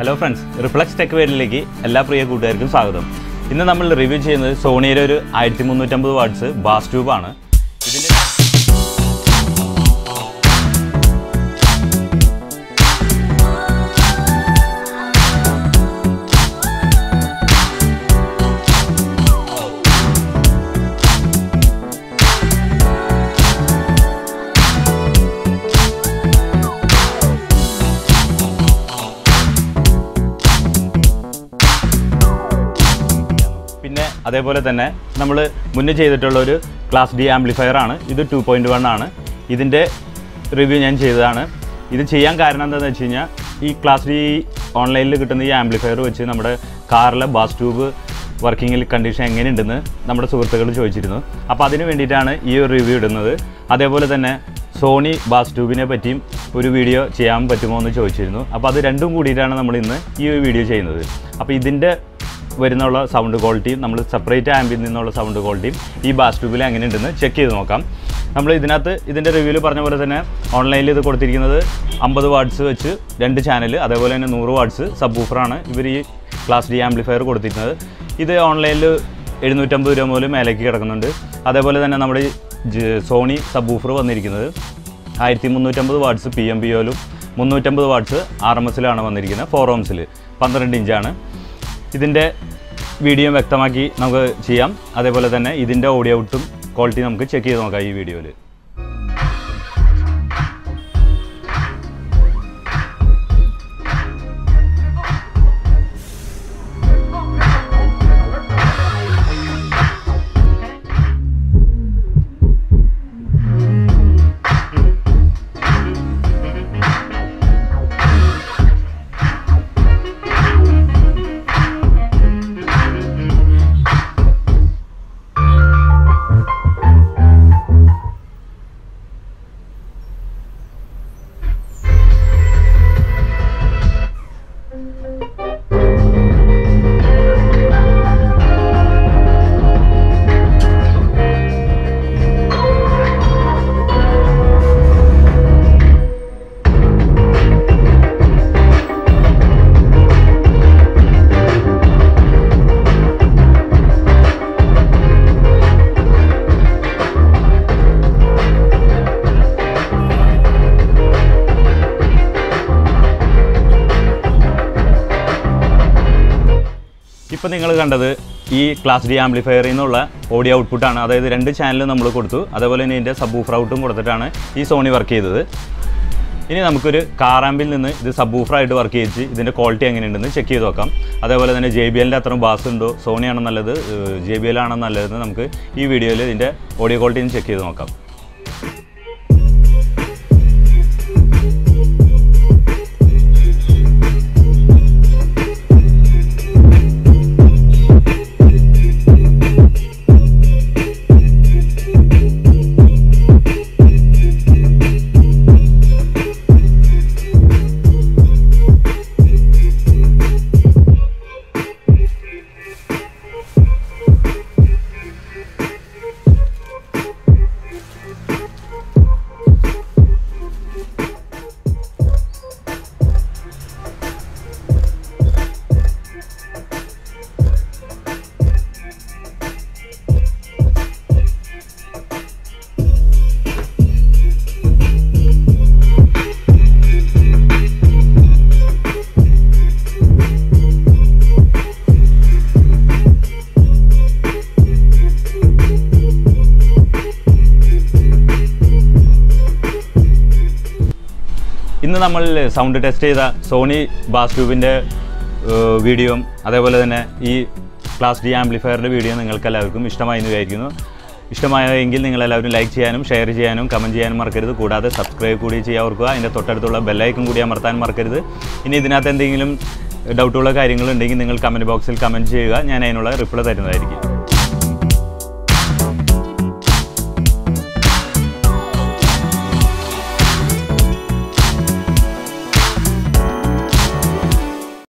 hello friends Reflex Tech വേരിലേക്ക് എല്ലാ പ്രിയ കൂട്ടുകാർക്കും സ്വാഗതം ഇന്ന് നമ്മൾ റിവ്യൂ ചെയ്യുന്നത് സോണിയുടെ ഒരു ആയിരത്തി മുന്നൂറ്റമ്പത് വാട്ട്സ് ബാസ് ട്യൂബാണ് ഇതിൻ്റെ പിന്നെ അതേപോലെ തന്നെ നമ്മൾ മുന്നേ ചെയ്തിട്ടുള്ള ഒരു ക്ലാസ് ഡി ആംപ്ലിഫയർ ആണ് ഇത് ടു പോയിൻറ്റ് വൺ ആണ് ഇതിൻ്റെ റിവ്യൂ ഞാൻ ചെയ്തതാണ് ഇത് ചെയ്യാൻ കാരണം എന്താണെന്ന് വെച്ച് കഴിഞ്ഞാൽ ഈ ക്ലാസ് ഡി ഓൺലൈനിൽ കിട്ടുന്ന ഈ ആംപ്ലിഫയർ വെച്ച് നമ്മുടെ കാറിലെ ബാസ് ട്യൂബ് വർക്കിങ്ങിൽ കണ്ടീഷൻ എങ്ങനെയുണ്ടെന്ന് നമ്മുടെ സുഹൃത്തുക്കൾ ചോദിച്ചിരുന്നു അപ്പോൾ അതിന് വേണ്ടിയിട്ടാണ് ഈ ഒരു റിവ്യൂ ഇടുന്നത് അതേപോലെ തന്നെ സോണി ബാസ് ട്യൂബിനെ പറ്റിയും ഒരു വീഡിയോ ചെയ്യാൻ പറ്റുമോ എന്ന് ചോദിച്ചിരുന്നു അപ്പോൾ അത് രണ്ടും കൂടിയിട്ടാണ് നമ്മൾ ഇന്ന് ഈ ഒരു വീഡിയോ ചെയ്യുന്നത് അപ്പോൾ ഇതിൻ്റെ വരുന്നുള്ള സൗണ്ട് ക്വാളിറ്റിയും നമ്മൾ സെപ്പറേറ്റ് ആമ്പിൽ നിന്നുള്ള സൗണ്ട് ക്വാളിറ്റിയും ഈ ബാസ് ട്യൂബിൽ എങ്ങനെയുണ്ടെന്ന് ചെക്ക് ചെയ്ത് നോക്കാം നമ്മൾ ഇതിനകത്ത് ഇതിൻ്റെ റിവ്യൂവിൽ പറഞ്ഞ പോലെ തന്നെ ഓൺലൈനിൽ ഇത് കൊടുത്തിരിക്കുന്നത് അമ്പത് വാട്ട്സ് വെച്ച് രണ്ട് ചാനൽ അതേപോലെ തന്നെ നൂറ് വാട്ട്സ് സബ് ഊഫറാണ് ഇവർ ഈ ക്ലാസ് ഡി ആംപ്ലിഫയർ കൊടുത്തിരിക്കുന്നത് ഇത് ഓൺലൈനിൽ എഴുന്നൂറ്റമ്പത് രൂപ മുതൽ മേലേക്ക് കിടക്കുന്നുണ്ട് അതേപോലെ തന്നെ നമ്മുടെ ഈ ജ- സോണി സബ് ഊഫർ വന്നിരിക്കുന്നത് ആയിരത്തി മുന്നൂറ്റമ്പത് വാട്ട്സ് പി എം പി ഒയിലും മുന്നൂറ്റമ്പത് വാട്ട്സ് ആർ എം എസിലാണ് വന്നിരിക്കുന്നത് ഫോർ ഓംസിൽ പന്ത്രണ്ട് ഇഞ്ചാണ് ഇതിൻ്റെ വീഡിയോ വ്യക്തമാക്കി നമുക്ക് ചെയ്യാം അതേപോലെ തന്നെ ഇതിൻ്റെ ഓഡിയോ ഔട്ടും ക്വാളിറ്റി നമുക്ക് ചെക്ക് ചെയ്ത് നോക്കാം ഈ വീഡിയോയിൽ ഇപ്പം നിങ്ങൾ കണ്ടത് ഈ ക്ലാസ് ഡി ആംപ്ലിഫയറിൽ നിന്നുള്ള ഓഡിയോ ഔട്ട്പുട്ടാണ് അതായത് രണ്ട് ചാനൽ നമ്മൾ കൊടുത്തു അതേപോലെ തന്നെ ഇതിൻ്റെ സബ് ഊഫർ ഔട്ടും കൊടുത്തിട്ടാണ് ഈ സോണി വർക്ക് ചെയ്തത് ഇനി നമുക്കൊരു കാറാമ്പിൽ നിന്ന് ഇത് സബ് ഊഫറായിട്ട് വർക്ക് ചെയ്യിച്ച് ഇതിൻ്റെ ക്വാളിറ്റി എങ്ങനെയുണ്ടെന്ന് ചെക്ക് ചെയ്ത് നോക്കാം അതേപോലെ തന്നെ ജെ ബി എല്ലിൻ്റെ അത്രയും ബാസ് ഉണ്ടോ സോണി ആണോ നല്ലത് ജെ ബി എൽ ആണോ നല്ലതെന്ന് നമുക്ക് ഈ വീഡിയോയിൽ ഇതിൻ്റെ ഓഡിയോ ക്വാളിറ്റി ഒന്ന് ചെക്ക് ചെയ്ത് നോക്കാം ഇന്ന് നമ്മൾ സൗണ്ട് ടെസ്റ്റ് ചെയ്ത സോണി ബാസ് ട്യൂബിൻ്റെ വീഡിയോയും അതേപോലെ തന്നെ ഈ ക്ലാസ് ഡി ആംപ്ലിഫയറിൻ്റെ വീഡിയോ നിങ്ങൾക്ക് എല്ലാവർക്കും ഇഷ്ടമായി എന്ന് വിചാരിക്കുന്നു ഇഷ്ടമായെങ്കിൽ നിങ്ങളെല്ലാവരും ലൈക്ക് ചെയ്യാനും ഷെയർ ചെയ്യാനും കമൻറ്റ് ചെയ്യാനും മറക്കരുത് കൂടാതെ സബ്സ്ക്രൈബ് കൂടി ചെയ്യാൻ ഓർക്കുക അതിൻ്റെ തൊട്ടടുത്തുള്ള ബെല്ലൈക്കും കൂടി അമർത്താൻ മറക്കരുത് ഇനി ഇതിനകത്ത് എന്തെങ്കിലും ഡൗട്ടുള്ള കാര്യങ്ങളുണ്ടെങ്കിൽ നിങ്ങൾ കമൻറ്റ് ബോക്സിൽ കമൻറ്റ് ചെയ്യുക ഞാൻ അതിനുള്ള റിപ്ലൈ തരുന്നതായിരിക്കും